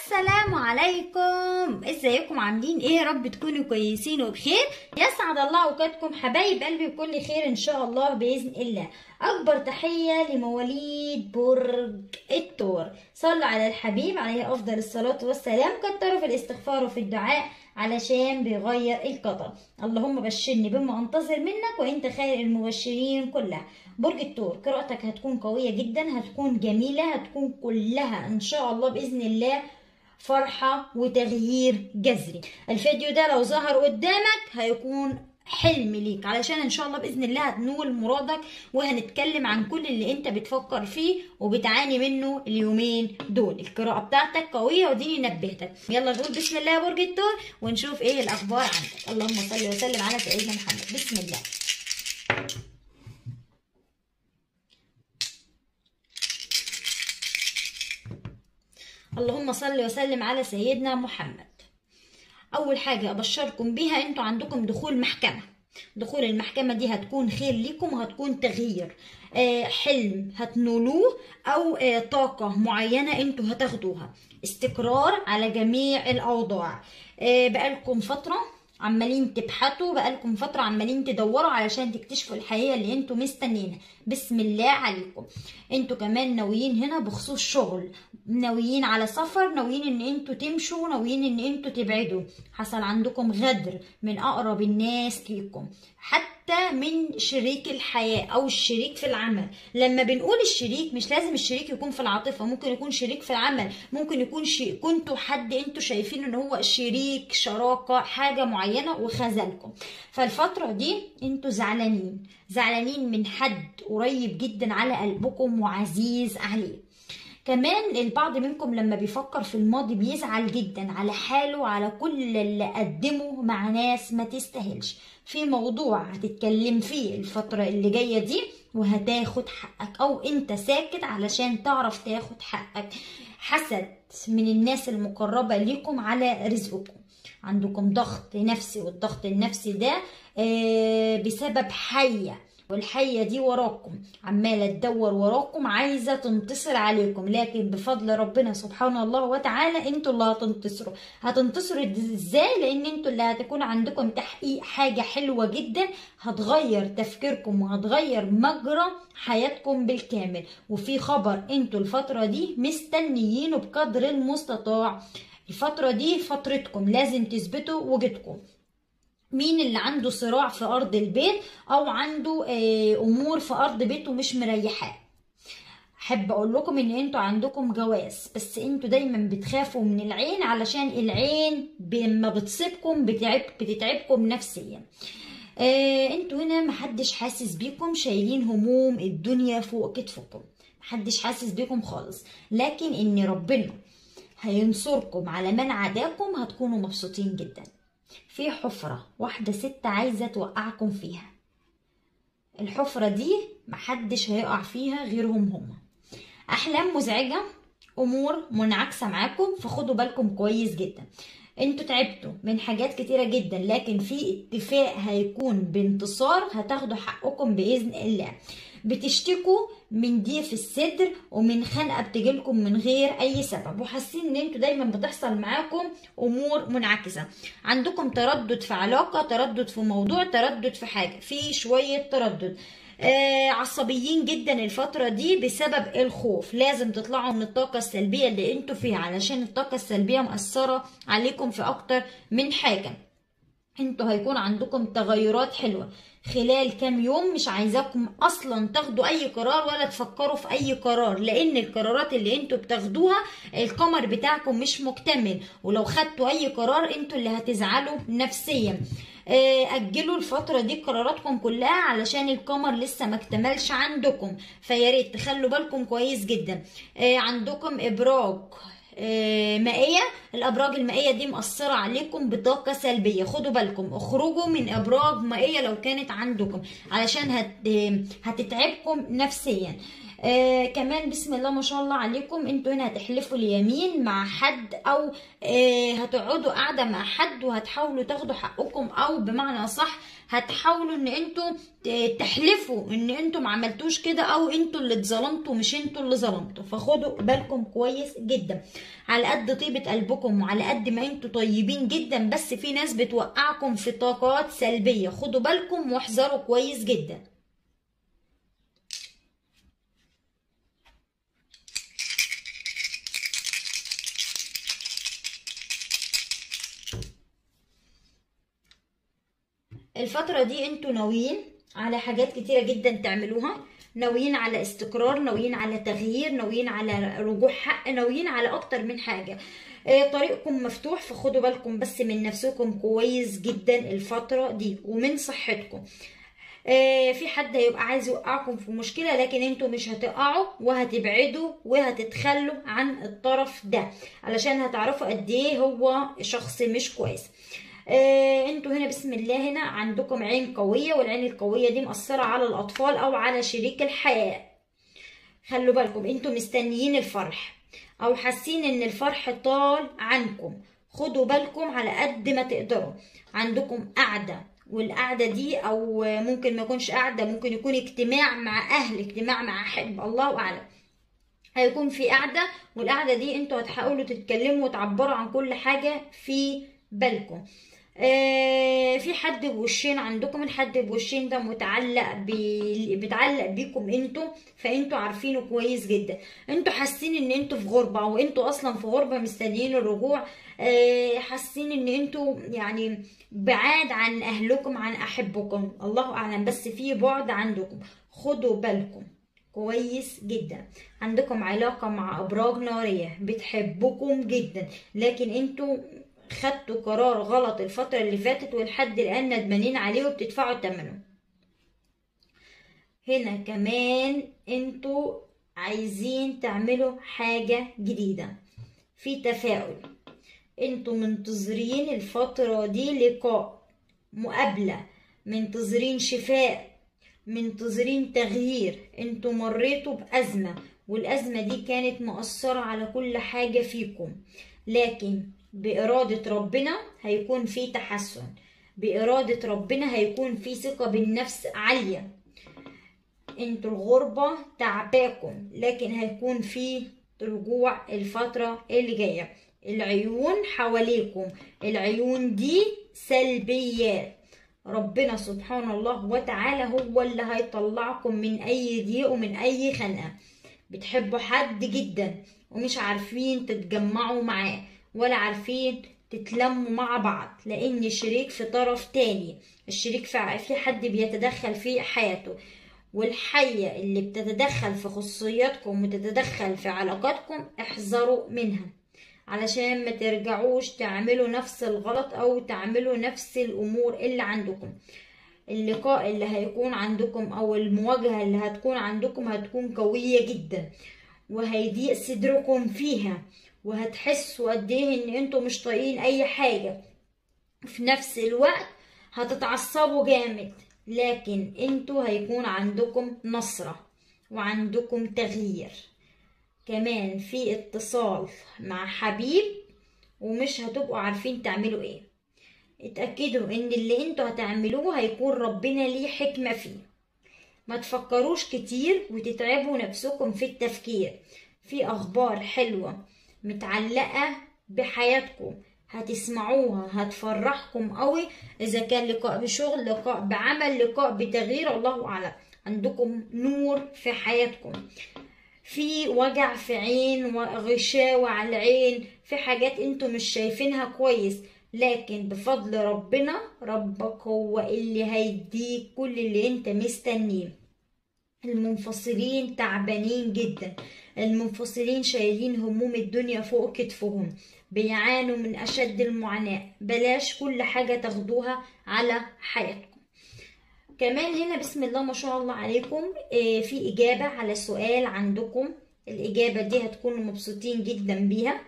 السلام عليكم ازيكم عاملين ايه يا رب تكونوا كويسين وبخير يسعد الله اوقاتكم حبايب قلبي بكل خير ان شاء الله باذن الله اكبر تحيه لمواليد برج الثور صلوا على الحبيب عليه افضل الصلاه والسلام كتروا في الاستغفار وفي الدعاء علشان بيغير القدر اللهم بشرني بما انتظر منك وانت خير المبشرين كلها برج الثور قراءتك هتكون قويه جدا هتكون جميله هتكون كلها ان شاء الله باذن الله فرحة وتغيير جذري الفيديو ده لو ظهر قدامك هيكون حلم ليك علشان ان شاء الله باذن الله هتنول مرادك وهنتكلم عن كل اللي انت بتفكر فيه وبتعاني منه اليومين دول القراءه بتاعتك قويه وديني نبهتك يلا نقول بسم الله يا برج الثور ونشوف ايه الاخبار عندك اللهم صل وسلم على سيدنا محمد بسم الله اللهم صل وسلم على سيدنا محمد اول حاجه ابشركم بيها انتوا عندكم دخول محكمه دخول المحكمه دي هتكون خير ليكم وهتكون تغيير آه حلم هتنولوه او آه طاقه معينه انتوا هتاخدوها استقرار على جميع الاوضاع آه بقالكم فتره عمالين تبحثوا بقالكم فترة عمالين تدوروا علشان تكتشفوا الحقيقة اللي انتوا مستنينها بسم الله عليكم انتوا كمان ناويين هنا بخصوص شغل ناويين على سفر ناويين ان انتوا تمشوا ناويين ان انتوا تبعدوا حصل عندكم غدر من اقرب الناس ليكم حتى من شريك الحياة او الشريك في العمل لما بنقول الشريك مش لازم الشريك يكون في العاطفة ممكن يكون شريك في العمل ممكن يكون شيء كنتوا حد انتوا شايفين ان هو شريك شراكة حاجة معينة وخذلكم فالفترة دي انتوا زعلانين زعلانين من حد قريب جدا على قلبكم وعزيز عليه كمان البعض منكم لما بيفكر في الماضي بيزعل جدا على حاله وعلى كل اللي قدمه مع ناس ما تستاهلش في موضوع هتتكلم فيه الفترة اللي جاية دي وهتاخد حقك او انت ساكت علشان تعرف تاخد حقك حسد من الناس المقربة ليكم على رزقكم عندكم ضغط نفسي والضغط النفسي ده بسبب حيه والحية دي وراكم عمالة تدور وراكم عايزة تنتصر عليكم لكن بفضل ربنا سبحانه الله وتعالى انتوا اللي هتنتصروا هتنتصروا ازاي لان انتوا اللي هتكون عندكم تحقيق حاجة حلوة جدا هتغير تفكيركم وهتغير مجرى حياتكم بالكامل وفي خبر انتوا الفترة دي مستنيينه بقدر المستطاع الفترة دي فترتكم لازم تثبتوا وجودكم مين اللي عنده صراع في ارض البيت او عنده امور في ارض بيته مش مريحاه احب اقول لكم ان انتوا عندكم جواز بس انتوا دايما بتخافوا من العين علشان العين لما بتصيبكم بتعب بتتعبكم نفسيا آه انتوا هنا محدش حاسس بيكم شايلين هموم الدنيا فوق كتفكم محدش حاسس بيكم خالص لكن ان ربنا هينصركم على من عداكم هتكونوا مبسوطين جدا في حفرة واحدة ست عايزة توقعكم فيها الحفرة دي محدش هيقع فيها غيرهم هما أحلام مزعجة أمور منعكسة معاكم فخدوا بالكم كويس جدا انتوا تعبتوا من حاجات كتيرة جدا لكن في اتفاق هيكون بانتصار هتاخدوا حقكم بإذن الله بتشتكوا من ضيق في الصدر ومن خنقه بتجيلكم من غير اي سبب وحاسين ان انتوا دايما بتحصل معاكم امور منعكسه عندكم تردد في علاقه تردد في موضوع تردد في حاجه في شويه تردد آه عصبيين جدا الفترة دي بسبب الخوف لازم تطلعوا من الطاقة السلبية اللي انتوا فيها علشان الطاقة السلبية مأثرة عليكم في اكتر من حاجة انتوا هيكون عندكم تغيرات حلوة خلال كام يوم مش عايزاكم اصلا تاخدوا اي قرار ولا تفكروا في اي قرار لان القرارات اللي انتوا بتاخدوها القمر بتاعكم مش مكتمل ولو خدتوا اي قرار انتوا اللي هتزعلوا نفسيا اجلوا الفتره دي قراراتكم كلها علشان القمر لسه ما اكتملش عندكم فيا ريت تخلوا بالكم كويس جدا عندكم ابراج مائية الأبراج المائية دي مأثرة عليكم بطاقة سلبية خدوا بالكم اخرجوا من أبراج مائية لو كانت عندكم علشان هت... هتتعبكم نفسيا آه كمان بسم الله ما شاء الله عليكم انتوا هنا هتحلفوا اليمين مع حد او آه هتقعدوا قاعده مع حد وهتحاولوا تاخدوا حقكم او بمعنى صح هتحاولوا ان انتوا ت- تحلفوا ان انتوا ما عملتوش كده او انتوا اللي اتظلمتوا مش انتوا اللي ظلمتوا فخدوا بالكم كويس جدا على قد طيبة قلبكم وعلى قد ما انتوا طيبين جدا بس في ناس بتوقعكم في طاقات سلبية خدوا بالكم واحذروا كويس جدا الفترة دي انتوا ناويين على حاجات كتيرة جدا تعملوها ناويين على استقرار ناويين على تغيير ناويين على رجوع حق ناويين على اكتر من حاجة آه، طريقكم مفتوح فخدوا بالكم بس من نفسكم كويس جدا الفترة دي ومن صحتكم آه، في حد هيبقى عايز يوقعكم في مشكلة لكن انتوا مش هتقعوا وهتبعدوا وهتتخلوا عن الطرف ده علشان هتعرفوا قد ايه هو شخص مش كويس آه، انتوا هنا بسم الله هنا عندكم عين قوية والعين القوية دي مأثرة على الأطفال أو على شريك الحياة خلوا بالكم انتوا مستنيين الفرح او حاسين ان الفرح طال عنكم خدوا بالكم على قد ما تقدروا عندكم قعدة والقعدة دي او ممكن ما يكونش قعدة ممكن يكون اجتماع مع اهل اجتماع مع حب الله اعلم هيكون في قعدة والقعدة دي انتوا هتحاولوا تتكلموا وتعبروا عن كل حاجة في بالكم آه في حد بوشين عندكم الحد بوشين ده متعلق بي... بيتعلق بيكم انتوا فانتوا عارفينه كويس جدا انتوا حاسين ان انتوا في غربة او انتوا اصلا في غربة مستنيين الرجوع آه حاسين ان انتوا يعني بعاد عن اهلكم عن احبكم الله اعلم بس في بعد عندكم خدوا بالكم كويس جدا عندكم علاقة مع أبراج نارية بتحبكم جدا لكن انتوا خدتوا قرار غلط الفترة اللي فاتت ولحد الآن ندمانين عليه وبتدفعوا ثمنه هنا كمان انتوا عايزين تعملوا حاجة جديدة في تفاؤل انتوا منتظرين الفترة دي لقاء مقابلة منتظرين شفاء منتظرين تغيير انتوا مريتوا بأزمة والأزمة دي كانت مؤثرة على كل حاجة فيكم لكن بإرادة ربنا هيكون في تحسن بإرادة ربنا هيكون في ثقة بالنفس عالية انتوا الغربة تعباكم لكن هيكون في رجوع الفترة اللي جاية العيون حواليكم العيون دي سلبيات ربنا سبحان الله وتعالى هو اللي هيطلعكم من اي ضيق ومن اي خنقة بتحبوا حد جدا ومش عارفين تتجمعوا معاه ولا عارفين تتلموا مع بعض لان الشريك في طرف تاني الشريك في في حد بيتدخل في حياته والحية اللي بتتدخل في خصوصياتكم وتتدخل في علاقاتكم احذروا منها علشان ما ترجعوش تعملوا نفس الغلط او تعملوا نفس الامور اللي عندكم اللقاء اللي هيكون عندكم او المواجهة اللي هتكون عندكم هتكون قوية جدا وهيضيق صدركم فيها وهتحسوا قد ايه ان انتوا مش طايقين اي حاجة في نفس الوقت هتتعصبوا جامد لكن انتوا هيكون عندكم نصرة وعندكم تغيير كمان في اتصال مع حبيب ومش هتبقوا عارفين تعملوا ايه اتأكدوا ان اللي انتوا هتعملوه هيكون ربنا ليه حكمة فيه ما تفكروش كتير وتتعبوا نفسكم في التفكير في اخبار حلوة متعلقة بحياتكم هتسمعوها هتفرحكم قوي اذا كان لقاء بشغل لقاء بعمل لقاء بتغيير الله اعلم عندكم نور في حياتكم في وجع في عين وغشاوة على العين في حاجات انتوا مش شايفينها كويس لكن بفضل ربنا ربك هو اللي هيديك كل اللي انت مستنيه المنفصلين تعبانين جدا المنفصلين شايلين هموم الدنيا فوق كتفهم بيعانوا من أشد المعاناة بلاش كل حاجة تاخدوها على حياتكم كمان هنا بسم الله ما شاء الله عليكم في إجابة على سؤال عندكم الإجابة دي هتكونوا مبسوطين جدا بيها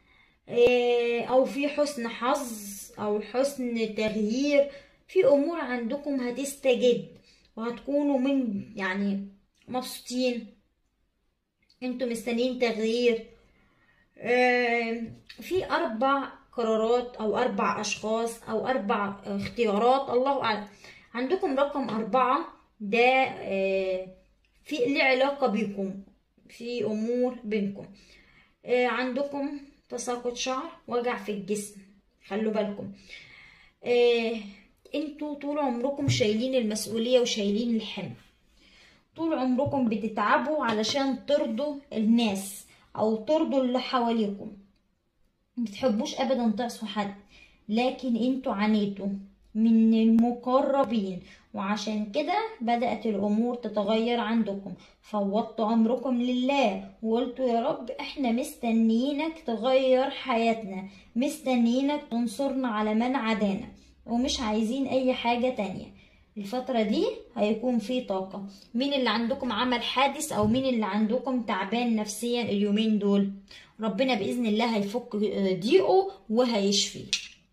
أو في حسن حظ أو حسن تغيير في أمور عندكم هتستجد وهتكونوا من يعني مبسوطين انتوا مستنيين تغيير آه، في اربع قرارات او اربع اشخاص او اربع اختيارات الله اعلم عندكم رقم اربعة ده آه، في له علاقة بيكم في امور بينكم آه، عندكم تساقط شعر وجع في الجسم خلوا بالكم آه، انتوا طول عمركم شايلين المسؤولية وشايلين الحمل طول عمركم بتتعبوا علشان ترضوا الناس او ترضوا اللي حواليكم متحبوش ابدا تعصوا حد لكن انتوا عانيتوا من المقربين وعشان كده بدأت الأمور تتغير عندكم فوضتوا أمركم لله وقلتوا يا رب احنا مستنيينك تغير حياتنا مستنيينك تنصرنا على من عدانا ومش عايزين أي حاجة تانية الفترة دي هيكون في طاقة مين اللي عندكم عمل حادث أو مين اللي عندكم تعبان نفسيا اليومين دول ربنا بإذن الله هيفك ضيقه وهيشفيه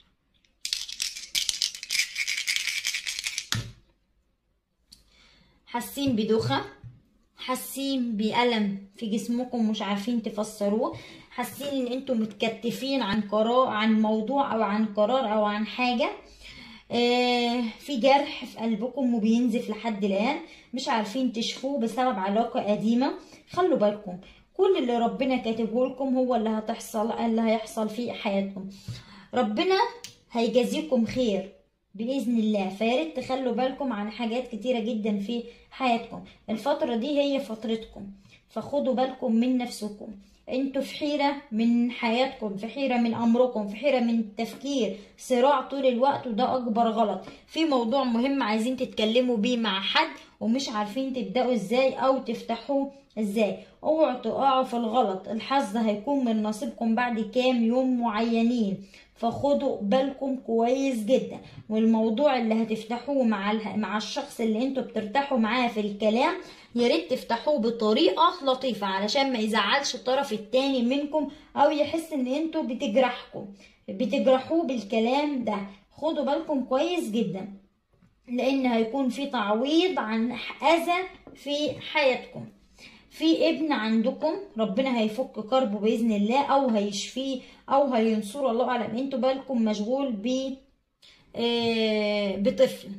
حاسين بدوخة حاسين بألم في جسمكم مش عارفين تفسروه حاسين ان انتم متكتفين عن قرار عن موضوع او عن قرار او عن حاجة آه في جرح في قلبكم وبينزف لحد الآن مش عارفين تشفوه بسبب علاقة قديمة خلوا بالكم كل اللي ربنا كاتبه لكم هو اللي هتحصل اللي هيحصل في حياتكم ربنا هيجازيكم خير بإذن الله فياريت تخلوا بالكم عن حاجات كتيرة جدا في حياتكم الفترة دي هي فترتكم فخدوا بالكم من نفسكم انتوا في حيرة من حياتكم في حيرة من امركم في حيرة من التفكير صراع طول الوقت وده اكبر غلط في موضوع مهم عايزين تتكلموا بيه مع حد ومش عارفين تبدأوا ازاي او تفتحوه ازاي اوعوا تقعوا في الغلط الحظ هيكون من نصيبكم بعد كام يوم معينين فخدوا بالكم كويس جدا والموضوع اللي هتفتحوه مع مع الشخص اللي انتوا بترتاحوا معاه في الكلام يا ريت تفتحوه بطريقه لطيفه علشان ما يزعلش الطرف التاني منكم او يحس ان انتوا بتجرحكم بتجرحوه بالكلام ده خدوا بالكم كويس جدا لان هيكون في تعويض عن اذى في حياتكم في ابن عندكم ربنا هيفك كربه باذن الله او هيشفيه او هينصره الله اعلم انتوا بالكم مشغول ب آه بطفل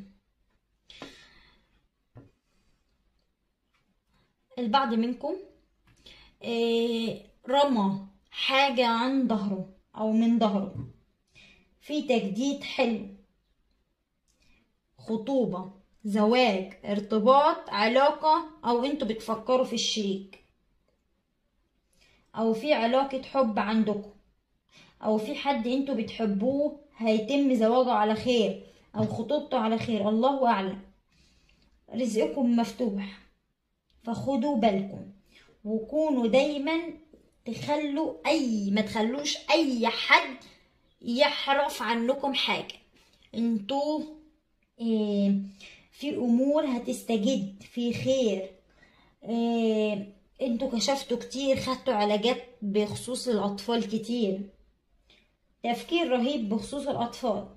البعض منكم آه رمى حاجة عن ظهره او من ظهره في تجديد حلو خطوبة زواج ارتباط علاقة او انتوا بتفكروا في الشريك او في علاقة حب عندكم او في حد انتوا بتحبوه هيتم زواجه على خير او خطوبته على خير الله اعلم رزقكم مفتوح فخدوا بالكم وكونوا دايما تخلوا اي ما تخلوش اي حد يحرف عنكم حاجة انتوا إيه في امور هتستجد في خير إيه انتوا كشفتوا كتير خدتوا علاجات بخصوص الاطفال كتير تفكير رهيب بخصوص الاطفال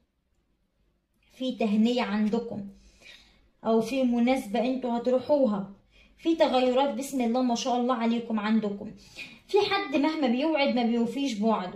في تهنية عندكم او في مناسبة انتوا هتروحوها في تغيرات بسم الله ما شاء الله عليكم عندكم في حد مهما بيوعد ما بيوفيش بوعده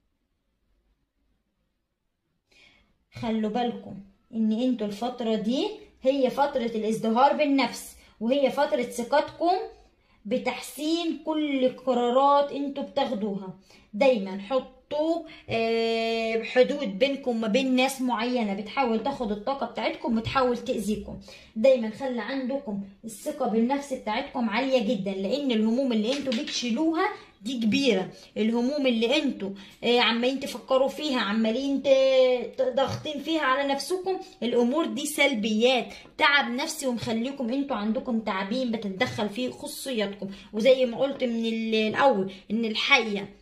خلوا بالكم ان انتوا الفترة دي هي فترة الازدهار بالنفس وهي فترة ثقتكم بتحسين كل القرارات انتوا بتاخدوها دايما حطوا حدود بينكم وما بين ناس معينة بتحاول تاخد الطاقة بتاعتكم وتحاول تأذيكم دايما خلي عندكم الثقة بالنفس بتاعتكم عالية جدا لان الهموم اللي انتوا بتشيلوها دي كبيرة الهموم اللي انتوا عمالين تفكروا فيها عمالين ضاغطين فيها على نفسكم الامور دي سلبيات تعب نفسي ومخليكم انتوا عندكم تعبين بتتدخل في خصوصياتكم وزي ما قلت من الاول ان الحية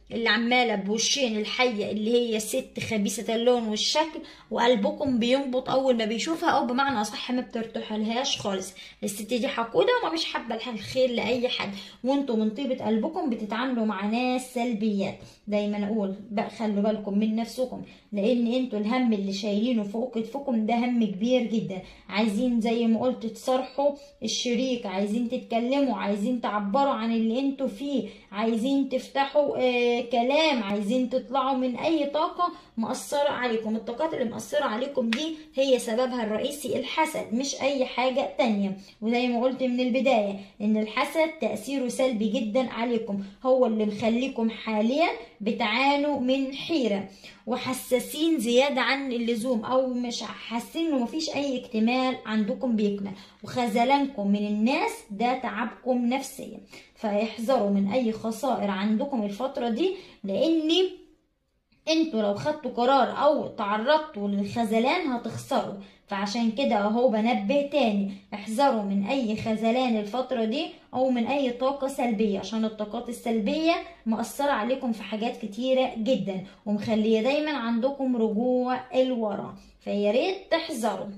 اللي عماله بوشين الحيه اللي هي ست خبيثه اللون والشكل وقلبكم بينبض اول ما بيشوفها او بمعنى اصح ما بترتاحلهاش خالص الست دي حقوده وما مش حابه الخير لاي حد وانتوا من طيبه قلبكم بتتعاملوا مع ناس سلبيات دايما اقول بقى خلوا بالكم من نفسكم لان انتوا الهم اللي شايلينه فوق كتفكم ده هم كبير جدا عايزين زي ما قلت تصرحوا الشريك عايزين تتكلموا عايزين تعبروا عن اللي انتوا فيه عايزين تفتحوا آه كلام عايزين تطلعوا من اي طاقه مأثره عليكم الطاقات اللي مأثره عليكم دي هي سببها الرئيسي الحسد مش اي حاجه تانية وزي ما قلت من البدايه ان الحسد تأثيره سلبي جدا عليكم هو اللي مخليكم حاليا بتعانوا من حيره وحساسين زيادة عن اللزوم أو مش حاسين إنه مفيش أي اكتمال عندكم بيكمل وخذلانكم من الناس ده تعبكم نفسيا فاحذروا من أي خسائر عندكم الفترة دي لأن انتوا لو خدتوا قرار او تعرضتوا للخذلان هتخسروا فعشان كده اهو بنبه تاني احذروا من اي خذلان الفترة دي او من اي طاقة سلبية عشان الطاقات السلبية مأثرة عليكم في حاجات كتيرة جدا ومخلية دايما عندكم رجوع الورا فياريت تحذروا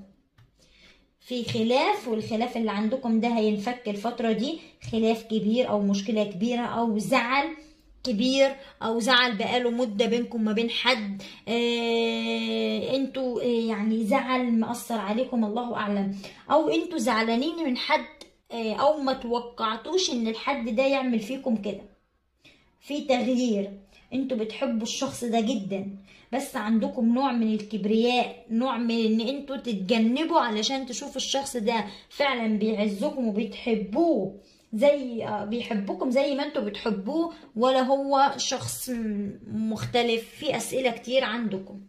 في خلاف والخلاف اللي عندكم ده هينفك الفترة دي خلاف كبير او مشكلة كبيرة او زعل كبير او زعل بقاله مده بينكم ما بين حد آه انتوا آه يعني زعل مأثر عليكم الله اعلم او انتوا زعلانين من حد آه او ما توقعتوش ان الحد ده يعمل فيكم كده في تغيير انتوا بتحبوا الشخص ده جدا بس عندكم نوع من الكبرياء نوع من ان انتوا تتجنبوا علشان تشوفوا الشخص ده فعلا بيعزكم وبتحبوه زي بيحبكم زي ما انتوا بتحبوه ولا هو شخص مختلف في اسئله كتير عندكم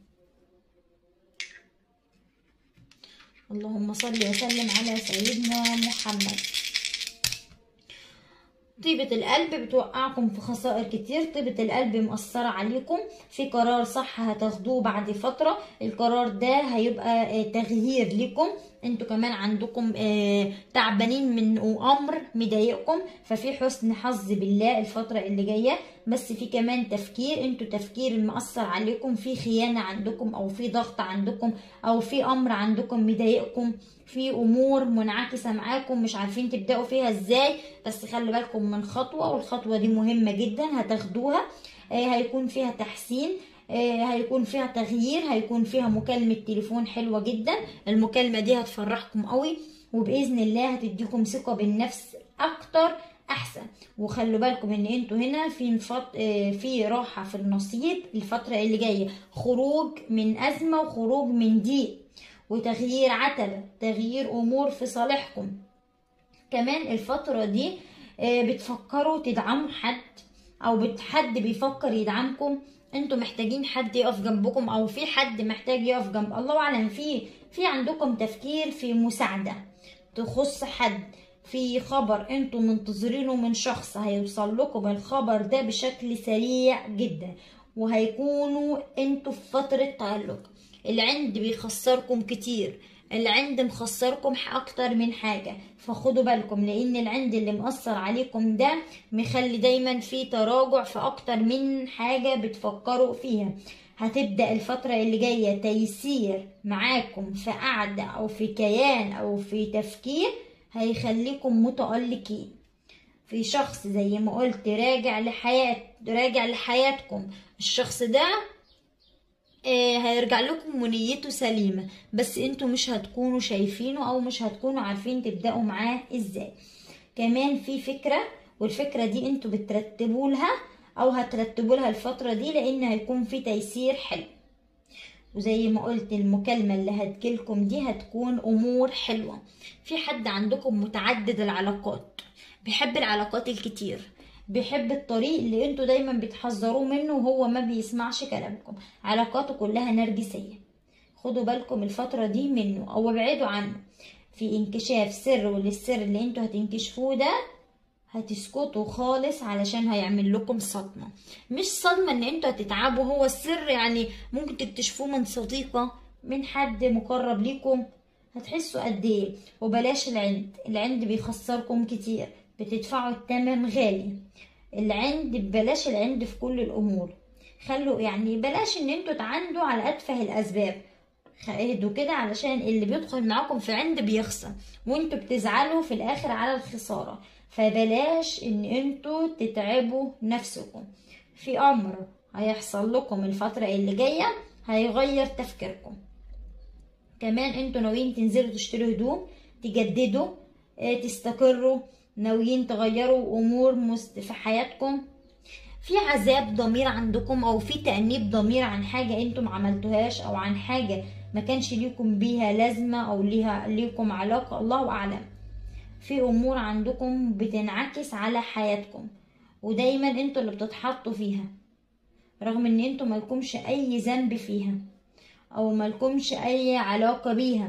اللهم صل وسلم على سيدنا محمد طيبة القلب بتوقعكم في خسائر كتير طيبة القلب مأثرة عليكم في قرار صح هتاخدوه بعد فترة القرار ده هيبقى تغيير لكم انتوا كمان عندكم تعبانين من امر مضايقكم ففي حسن حظ بالله الفترة اللي جاية بس في كمان تفكير انتوا تفكير مأثر عليكم في خيانة عندكم او في ضغط عندكم او في امر عندكم مضايقكم في امور منعكسه معاكم مش عارفين تبداوا فيها ازاي بس خلي بالكم من خطوه والخطوه دي مهمه جدا هتاخدوها هيكون فيها تحسين هيكون فيها تغيير هيكون فيها مكالمة تليفون حلوة جدا المكالمة دي هتفرحكم قوي وبإذن الله هتديكم ثقة بالنفس أكتر أحسن وخلوا بالكم إن انتوا هنا في مفط... في راحة في النصيب الفترة اللي جاية خروج من أزمة وخروج من ضيق وتغيير عتبة تغيير أمور في صالحكم كمان الفترة دي بتفكروا تدعموا حد أو حد بيفكر يدعمكم انتوا محتاجين حد يقف جنبكم او في حد محتاج يقف جنب الله اعلم في في عندكم تفكير في مساعده تخص حد في خبر انتوا منتظرينه من شخص هيوصل لكم الخبر ده بشكل سريع جدا وهيكونوا انتوا في فتره تعلق العند بيخسركم كتير العند مخسركم اكتر من حاجة فخدوا بالكم لان العند اللي مأثر عليكم ده مخلي دايما في تراجع في اكتر من حاجة بتفكروا فيها هتبدأ الفترة اللي جاية تيسير معاكم في قعدة او في كيان او في تفكير هيخليكم متألقين في شخص زي ما قلت راجع لحياة راجع لحياتكم الشخص ده آه هيرجع لكم ونيته سليمة بس انتوا مش هتكونوا شايفينه او مش هتكونوا عارفين تبدأوا معاه ازاي كمان في فكرة والفكرة دي انتوا بترتبوا لها او هترتبوا لها الفترة دي لان هيكون في تيسير حلو وزي ما قلت المكالمة اللي هتجيلكم دي هتكون امور حلوة في حد عندكم متعدد العلاقات بيحب العلاقات الكتير بيحب الطريق اللي انتوا دايما بتحذروه منه وهو ما بيسمعش كلامكم علاقاته كلها نرجسية خدوا بالكم الفترة دي منه او ابعدوا عنه في انكشاف سر وللسر اللي انتوا هتنكشفوه ده هتسكتوا خالص علشان هيعمل لكم صدمة مش صدمة ان انتوا هتتعبوا هو السر يعني ممكن تكتشفوه من صديقة من حد مقرب ليكم هتحسوا قد ايه وبلاش العند العند بيخسركم كتير بتدفعوا التمن غالي العند بلاش العند في كل الامور خلوا يعني بلاش ان انتوا تعندوا على اتفه الاسباب اهدوا كده علشان اللي بيدخل معاكم في عند بيخسر وانتوا بتزعلوا في الاخر على الخسارة فبلاش ان انتوا تتعبوا نفسكم في امر هيحصل لكم الفترة اللي جاية هيغير تفكيركم كمان انتوا ناويين تنزلوا تشتروا هدوم تجددوا اه تستقروا ناويين تغيروا امور مست... في حياتكم في عذاب ضمير عندكم او في تأنيب ضمير عن حاجة انتم عملتوهاش او عن حاجة ما كانش ليكم بيها لازمة او ليها ليكم علاقة الله اعلم في امور عندكم بتنعكس على حياتكم ودايما انتوا اللي بتتحطوا فيها رغم ان انتوا ملكمش اي ذنب فيها او ملكمش اي علاقة بيها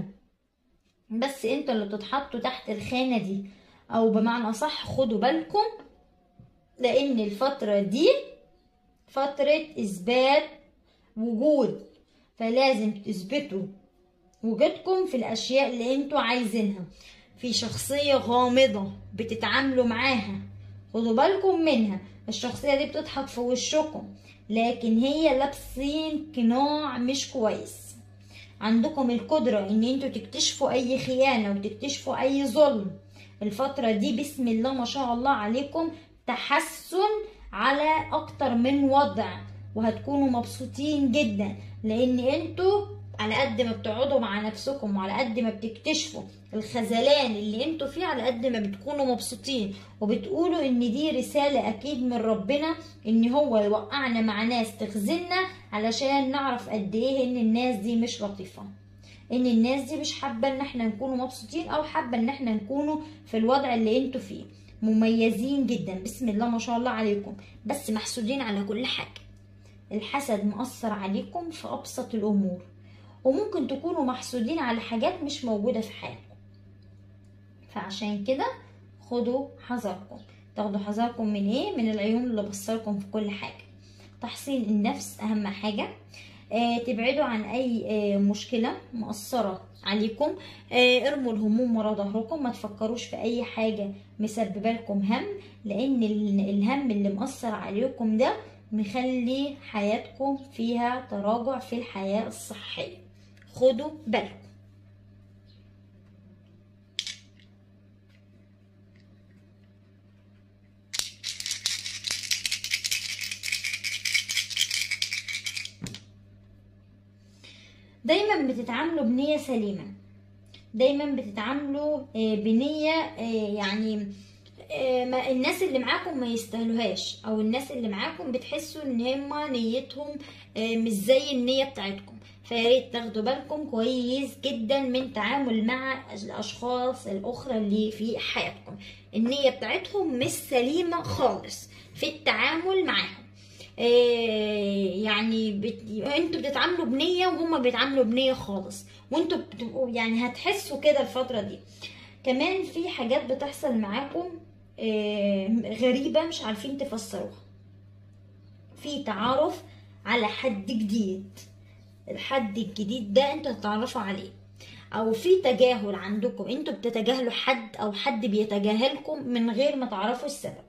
بس انتوا اللي بتتحطوا تحت الخانة دي او بمعنى صح خدوا بالكم لان الفترة دي فترة اثبات وجود فلازم تثبتوا وجودكم في الاشياء اللي انتوا عايزينها في شخصية غامضة بتتعاملوا معاها خدوا بالكم منها الشخصية دي بتضحك في وشكم لكن هي لابسين قناع مش كويس عندكم القدرة ان انتوا تكتشفوا اي خيانة وتكتشفوا اي ظلم الفترة دي بسم الله ما شاء الله عليكم تحسن على اكتر من وضع وهتكونوا مبسوطين جدا لان انتوا على قد ما بتقعدوا مع نفسكم وعلى قد ما بتكتشفوا الخذلان اللي انتوا فيه على قد ما بتكونوا مبسوطين وبتقولوا ان دي رسالة اكيد من ربنا ان هو يوقعنا مع ناس تخذلنا علشان نعرف قد ايه ان الناس دي مش لطيفة ان الناس دي مش حابة ان احنا نكونوا مبسوطين او حابة ان احنا نكونوا في الوضع اللي انتوا فيه مميزين جدا بسم الله ما شاء الله عليكم بس محسودين على كل حاجة الحسد مؤثر عليكم في ابسط الامور وممكن تكونوا محسودين على حاجات مش موجودة في حياتكم فعشان كده خدوا حذركم تاخدوا حذركم من ايه من العيون اللي بصركم في كل حاجة تحصين النفس اهم حاجة آه تبعدوا عن اي آه مشكلة مؤثرة عليكم آه ارموا الهموم ورا ظهركم ما تفكروش في اي حاجة مسببة لكم هم لان الهم اللي مؤثر عليكم ده مخلي حياتكم فيها تراجع في الحياة الصحية خدوا بالكم دايما بتتعاملوا بنية سليمة دايما بتتعاملوا بنية يعني ما الناس اللي معاكم ما يستاهلوهاش او الناس اللي معاكم بتحسوا ان هما نيتهم مش زي النية بتاعتكم فياريت تاخدوا بالكم كويس جدا من تعامل مع الاشخاص الاخرى اللي في حياتكم النية بتاعتهم مش سليمة خالص في التعامل معاهم إيه يعني بت... انتوا بتتعاملوا بنية وهما بيتعاملوا بنية خالص وانتوا بتبقوا يعني هتحسوا كده الفترة دي كمان في حاجات بتحصل معاكم إيه غريبة مش عارفين تفسروها في تعارف على حد جديد الحد الجديد ده انتوا هتتعرفوا عليه او في تجاهل عندكم انتوا بتتجاهلوا حد او حد بيتجاهلكم من غير ما تعرفوا السبب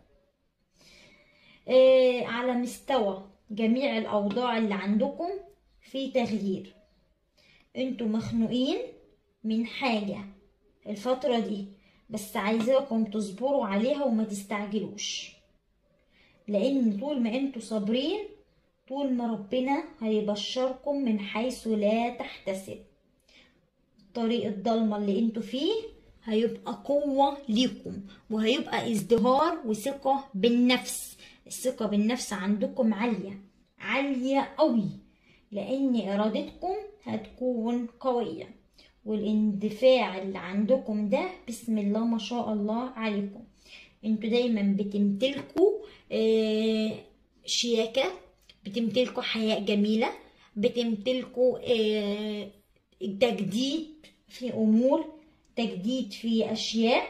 إيه على مستوى جميع الاوضاع اللي عندكم في تغيير انتوا مخنوقين من حاجة الفترة دي بس عايزاكم تصبروا عليها وما تستعجلوش لان طول ما انتوا صابرين طول ما ربنا هيبشركم من حيث لا تحتسب الطريق الضلمة اللي انتوا فيه هيبقى قوة ليكم وهيبقى ازدهار وثقة بالنفس الثقة بالنفس عندكم عالية عالية قوي لان ارادتكم هتكون قوية والاندفاع اللي عندكم ده بسم الله ما شاء الله عليكم انتوا دايما بتمتلكوا اه شياكة بتمتلكوا حياة جميلة بتمتلكوا اه تجديد في امور تجديد في اشياء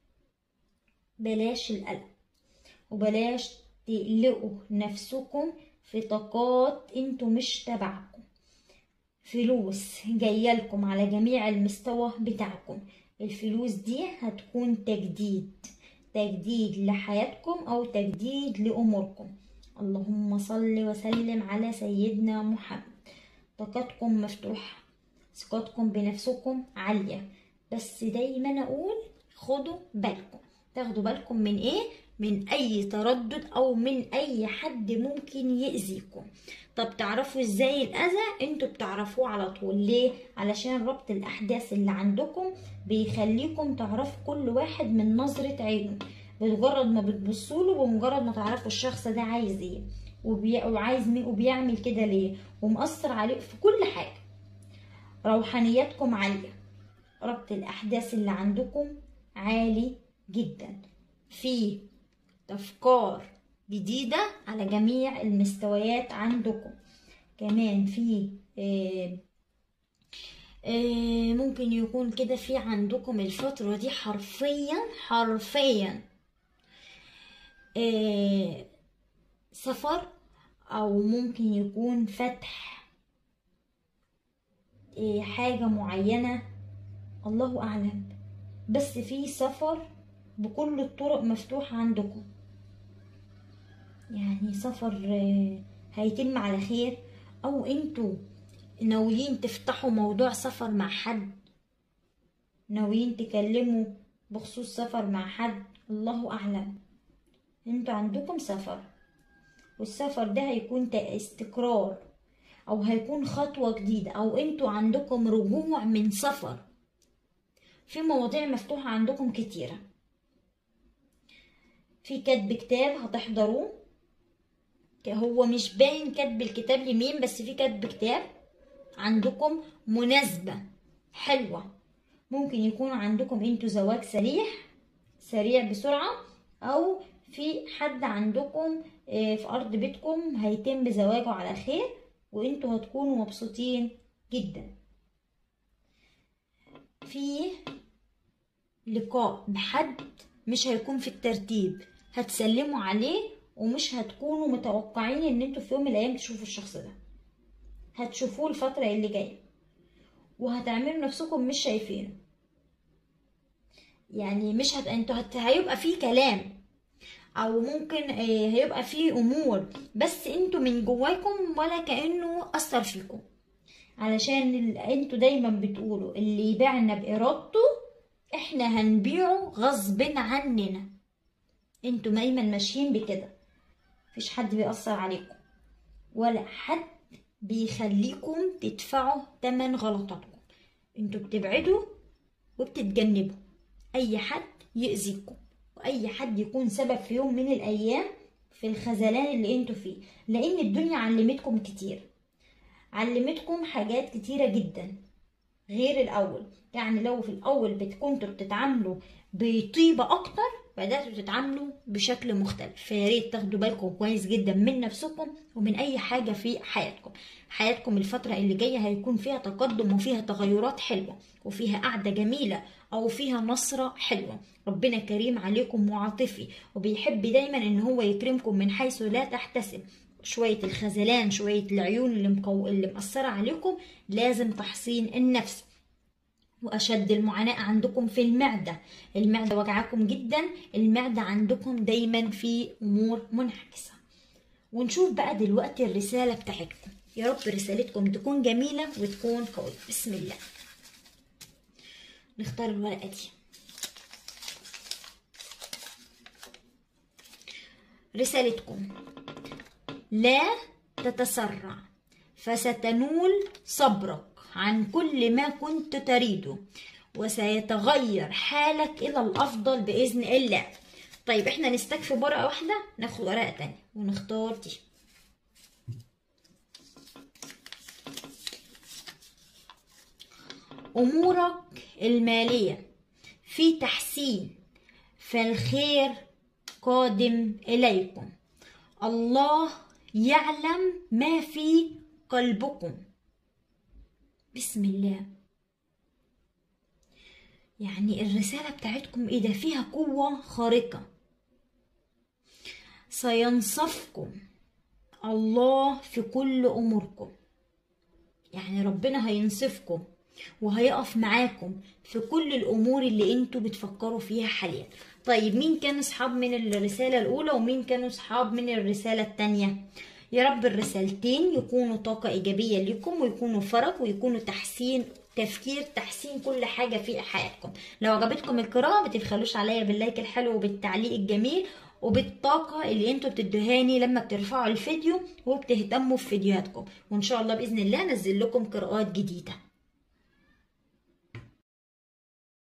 بلاش القلق وبلاش تقلقوا نفسكم في طاقات انتوا مش تبعكم فلوس جايالكم على جميع المستوى بتاعكم الفلوس دي هتكون تجديد تجديد لحياتكم أو تجديد لأموركم اللهم صل وسلم على سيدنا محمد طاقتكم مفتوحة ثقتكم بنفسكم عالية بس دايما أقول خدوا بالكم تاخدوا بالكم من ايه من اي تردد او من اي حد ممكن يأذيكم طب تعرفوا ازاي الاذى انتوا بتعرفوه على طول ليه علشان ربط الاحداث اللي عندكم بيخليكم تعرفوا كل واحد من نظرة عينه بمجرد ما بتبصوا له بمجرد ما تعرفوا الشخص ده عايز ايه وبي... وعايز مين وبيعمل كده ليه ومأثر عليه في كل حاجة روحانياتكم عالية ربط الأحداث اللي عندكم عالي جدا في أفكار جديدة على جميع المستويات عندكم كمان في آه آه ممكن يكون كده في عندكم الفترة دي حرفيا حرفيا آه سفر أو ممكن يكون فتح آه حاجة معينة الله أعلم بس في سفر بكل الطرق مفتوحة عندكم يعني سفر هيتم على خير او انتوا ناويين تفتحوا موضوع سفر مع حد ناويين تكلموا بخصوص سفر مع حد الله اعلم انتوا عندكم سفر والسفر ده هيكون استقرار او هيكون خطوة جديدة او انتوا عندكم رجوع من سفر في مواضيع مفتوحة عندكم كتيرة في كتب كتاب هتحضروه هو مش باين كتب الكتاب لمين بس في كتب كتاب عندكم مناسبة حلوة ممكن يكون عندكم انتوا زواج سريع سريع بسرعة او في حد عندكم في ارض بيتكم هيتم زواجه على خير وانتوا هتكونوا مبسوطين جدا في لقاء بحد مش هيكون في الترتيب هتسلموا عليه ومش هتكونوا متوقعين ان انتوا في يوم من الايام تشوفوا الشخص ده هتشوفوه الفترة اللي جاية وهتعملوا نفسكم مش شايفينه يعني مش هت... انتوا هت... هيبقى فيه كلام او ممكن هيبقى فيه امور بس انتوا من جواكم ولا كانه اثر فيكم علشان ال... انتوا دايما بتقولوا اللي يبيعنا بارادته احنا هنبيعه غصب عننا انتوا دايما ماشيين بكده مفيش حد بيأثر عليكم ولا حد بيخليكم تدفعوا تمن غلطاتكم انتوا بتبعدوا وبتتجنبوا اي حد يأذيكم واي حد يكون سبب في يوم من الايام في الخذلان اللي انتوا فيه لان الدنيا علمتكم كتير علمتكم حاجات كتيرة جدا غير الاول يعني لو في الاول كنتوا بتتعاملوا بطيبة اكتر بدأتوا تتعاملوا بشكل مختلف فيا ريت تاخدوا بالكم كويس جدا من نفسكم ومن اي حاجة في حياتكم حياتكم الفترة اللي جاية هيكون فيها تقدم وفيها تغيرات حلوة وفيها قعدة جميلة او فيها نصرة حلوة ربنا كريم عليكم وعاطفي وبيحب دايما ان هو يكرمكم من حيث لا تحتسب شوية الخذلان شوية العيون اللي, مقو... اللي مأثرة عليكم لازم تحصين النفس وأشد المعاناة عندكم في المعدة المعدة وجعاكم جدا المعدة عندكم دايما في أمور منعكسة ونشوف بقى دلوقتي الرسالة بتاعتكم يا رب رسالتكم تكون جميلة وتكون قوية بسم الله نختار الورقة دي رسالتكم لا تتسرع فستنول صبرك عن كل ما كنت تريده وسيتغير حالك إلى الأفضل بإذن الله طيب احنا نستكفي ورقة واحدة ناخد ورقة تانية ونختار دي أمورك المالية في تحسين فالخير قادم إليكم الله يعلم ما في قلبكم بسم الله يعني الرسالة بتاعتكم ايه ده فيها قوة خارقة سينصفكم الله في كل اموركم يعني ربنا هينصفكم وهيقف معاكم في كل الامور اللي انتوا بتفكروا فيها حاليا طيب مين كانوا صحاب من الرسالة الأولى ومين كانوا صحاب من الرسالة التانية يا رب الرسالتين يكونوا طاقة إيجابية لكم ويكونوا فرق ويكونوا تحسين تفكير تحسين كل حاجة في حياتكم لو عجبتكم القراءة ما تبخلوش عليا باللايك الحلو وبالتعليق الجميل وبالطاقة اللي انتوا بتدهاني لما بترفعوا الفيديو وبتهتموا في فيديوهاتكم وان شاء الله بإذن الله انزل لكم قراءات جديدة